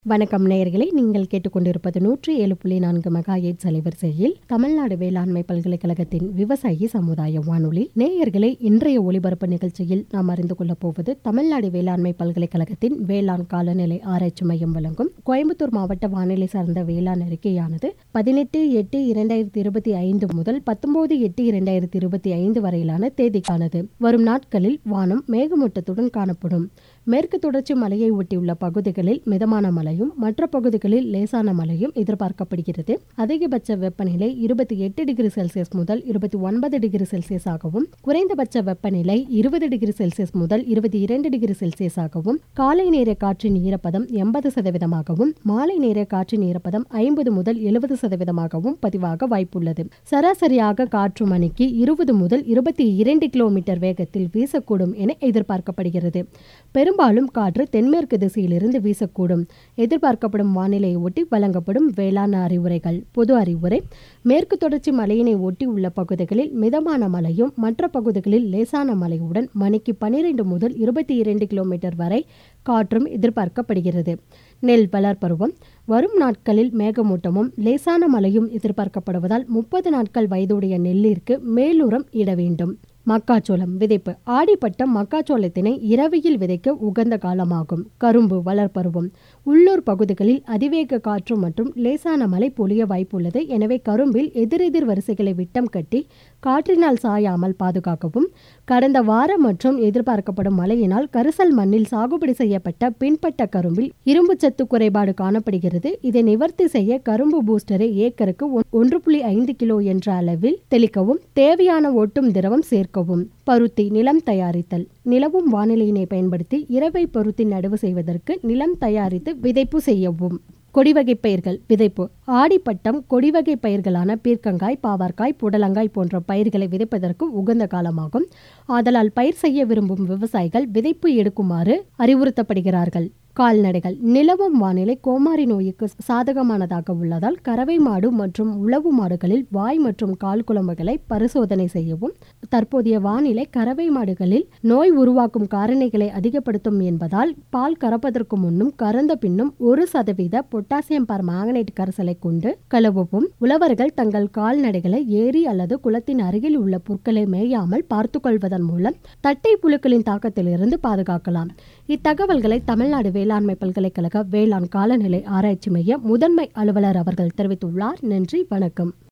வணக்கம் நேயர்களே நீங்கள் கேட்டுக்கொண்டிருப்பது நூற்றி ஏழு புள்ளி நான்கு மெகா எயிட் அலைவரிசையில் தமிழ்நாடு வேளாண்மை பல்கலைக்கழகத்தின் விவசாயி சமுதாய வானொலி நேயர்களே இன்றைய ஒளிபரப்பு நிகழ்ச்சியில் நாம் அறிந்து கொள்ளப் போவது தமிழ்நாடு வேளாண்மை பல்கலைக்கழகத்தின் வேளாண் காலநிலை ஆராய்ச்சி மையம் வழங்கும் கோயம்புத்தூர் மாவட்ட வானிலை சார்ந்த வேளாண் அறிக்கையானது பதினெட்டு எட்டு இரண்டாயிரத்தி இருபத்தி ஐந்து முதல் பத்தொன்பது எட்டு இரண்டாயிரத்தி இருபத்தி ஐந்து வரையிலான தேதிக்கானது வரும் நாட்களில் வானம் மேகமூட்டத்துடன் காணப்படும் மேற்கு தொடர்ச்சி மலையை ஒட்டியுள்ள பகுதிகளில் மிதமான மழையும் மற்ற பகுதிகளில் லேசான மழையும் எதிர்பார்க்கப்படுகிறது அதிகபட்ச வெப்பநிலை இருபத்தி எட்டு டிகிரி செல்சியஸ் முதல் இருபத்தி ஒன்பது டிகிரி செல்சியஸாகவும் குறைந்தபட்ச வெப்பநிலை இருபது டிகிரி செல்சியஸ் முதல் இருபத்தி இரண்டு டிகிரி செல்சியஸாகவும் காலை நேர காற்றின் ஈரப்பதம் எண்பது சதவீதமாகவும் மாலை நேர காற்றின் ஈரப்பதம் ஐம்பது முதல் எழுபது சதவீதமாகவும் பதிவாக வாய்ப்புள்ளது சராசரியாக காற்று மணிக்கு இருபது முதல் இருபத்தி இரண்டு கிலோமீட்டர் வேகத்தில் வீசக்கூடும் என எதிர்பார்க்கப்படுகிறது பெரும்பாலும் காற்று தென்மேற்கு திசையிலிருந்து வீசக்கூடும் எதிர்பார்க்கப்படும் வானிலையை ஒட்டி வழங்கப்படும் வேளாண் அறிவுரைகள் பொது அறிவுரை மேற்கு தொடர்ச்சி மலையினை ஒட்டி உள்ள பகுதிகளில் மிதமான மழையும் மற்ற பகுதிகளில் லேசான மழையுடன் மணிக்கு பனிரெண்டு முதல் இருபத்தி இரண்டு கிலோமீட்டர் வரை காற்றும் எதிர்பார்க்கப்படுகிறது நெல் வளர் பருவம் வரும் நாட்களில் மேகமூட்டமும் லேசான மழையும் எதிர்பார்க்கப்படுவதால் முப்பது நாட்கள் வயதுடைய நெல்லிற்கு மேலுரம் இட வேண்டும் மக்காச்சோளம் விதைப்பு ஆடிப்பட்டம் மக்காச்சோளத்தினை இரவியில் விதைக்க உகந்த காலமாகும் கரும்பு வளர்ப்பருவம் உள்ளூர் பகுதிகளில் அதிவேக காற்று மற்றும் லேசான மழை பொழிய வாய்ப்புள்ளது எனவே கரும்பில் எதிரெதிர் வரிசைகளை விட்டம் கட்டி காற்றினால் சாயாமல் பாதுகாக்கவும் கடந்த வாரம் மற்றும் எதிர்பார்க்கப்படும் மழையினால் கரிசல் மண்ணில் சாகுபடி செய்யப்பட்ட பின்பட்ட கரும்பில் இரும்புச்சத்து குறைபாடு காணப்படுகிறது இதை நிவர்த்தி செய்ய கரும்பு பூஸ்டரை ஏக்கருக்கு ஒன்று புள்ளி ஐந்து கிலோ என்ற அளவில் தெளிக்கவும் தேவையான ஒட்டும் திரவம் சேர்க்கவும் பருத்தி நிலம் தயாரித்தல் நிலவும் வானிலையினை பயன்படுத்தி இரவை பருத்தி நடவு செய்வதற்கு நிலம் தயாரித்து விதைப்பு செய்யவும் கொடிவகை பயிர்கள் விதைப்பு ஆடிப்பட்டம் கொடிவகை பயிர்களான பீர்க்கங்காய் பாவற்காய் புடலங்காய் போன்ற பயிர்களை விதைப்பதற்கு உகந்த காலமாகும் ஆதலால் பயிர் செய்ய விரும்பும் விவசாயிகள் விதைப்பு எடுக்குமாறு அறிவுறுத்தப்படுகிறார்கள் கால்நடைகள் நிலவும் வானிலை கோமாரி நோய்க்கு சாதகமானதாக உள்ளதால் கறவை மாடு மற்றும் உளவு மாடுகளில் வாய் மற்றும் கால் குழம்புகளை பரிசோதனை செய்யவும் தற்போதைய வானிலை கறவை மாடுகளில் நோய் உருவாக்கும் காரணிகளை அதிகப்படுத்தும் என்பதால் பால் கறப்பதற்கு முன்னும் கறந்த பின்னும் ஒரு சதவீத பொட்டாசியம் பர் மேங்கனேட் கரைசலை கொண்டு கழுவவும் உழவர்கள் தங்கள் கால்நடைகளை ஏரி அல்லது குளத்தின் அருகில் உள்ள புற்களை மேயாமல் பார்த்துக்கொள்வதன் மூலம் தட்டை புழுக்களின் தாக்கத்திலிருந்து பாதுகாக்கலாம் இத்தகவல்களை தமிழ்நாடு வேளாண்மை பல்கலைக்கழக வேளாண் காலநிலை ஆராய்ச்சி மைய முதன்மை அலுவலர் அவர்கள் தெரிவித்துள்ளார் நன்றி வணக்கம்